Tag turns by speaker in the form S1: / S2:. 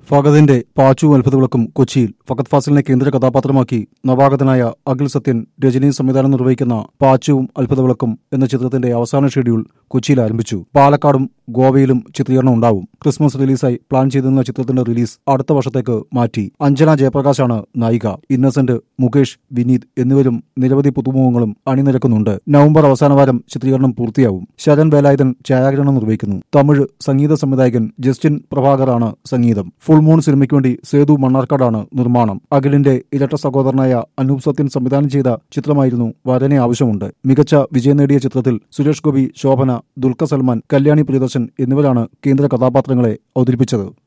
S1: ഫഹദിന്റെ പാച്ചുവും അത്ഭുതവിളക്കും കൊച്ചിയിൽ ഫഹദ് ഫാസിലിനെ കേന്ദ്ര കഥാപാത്രമാക്കി നവാഗതനായ അഖിൽ സത്യൻ രജനിയും സംവിധാനം നിർവഹിക്കുന്ന പാച്ചുവും അത്ഭുതവിളക്കും എന്ന ചിത്രത്തിന്റെ അവസാന ഷെഡ്യൂൾ കൊച്ചിയിൽ ആരംഭിച്ചു പാലക്കാടും ഗോവയിലും ചിത്രീകരണം ഉണ്ടാവും ക്രിസ്മസ് റിലീസായി പ്ലാൻ ചെയ്തിരുന്ന ചിത്രത്തിന്റെ റിലീസ് അടുത്ത വർഷത്തേക്ക് മാറ്റി അഞ്ജന ജയപ്രകാശാണ് നായിക ഇന്നസെന്റ് മുകേഷ് വിനീത് എന്നിവരും നിരവധി പുതുമുഖങ്ങളും അണിനിരക്കുന്നുണ്ട് നവംബർ അവസാന വാരം ചിത്രീകരണം പൂർത്തിയാവും ശരൺ വേലായുധൻ ഛായാഗ്രഹണം നിർവഹിക്കുന്നു തമിഴ് സംഗീത സംവിധായകൻ ജസ്റ്റിൻ പ്രഭാകറാണ് സംഗീതം ഫുൾ മൂൺ സിനിമയ്ക്ക് വേണ്ടി സേതു മണ്ണാർക്കാടാണ് നിർമ്മാണം അഖിലിന്റെ ഇരട്ട സഹോദരനായ അനൂപ് സത്യൻ സംവിധാനം ചെയ്ത ചിത്രമായിരുന്നു വരനെ ആവശ്യമുണ്ട് മികച്ച വിജയം നേടിയ ചിത്രത്തിൽ സുരേഷ് ഗോപി ശോഭന ദുൽഖർ സൽമാൻ കല്യാണി പ്രിയദർശൻ എന്നിവരാണ് കേന്ദ്ര കഥാപാത്രങ്ങളെ അവതരിപ്പിച്ചത്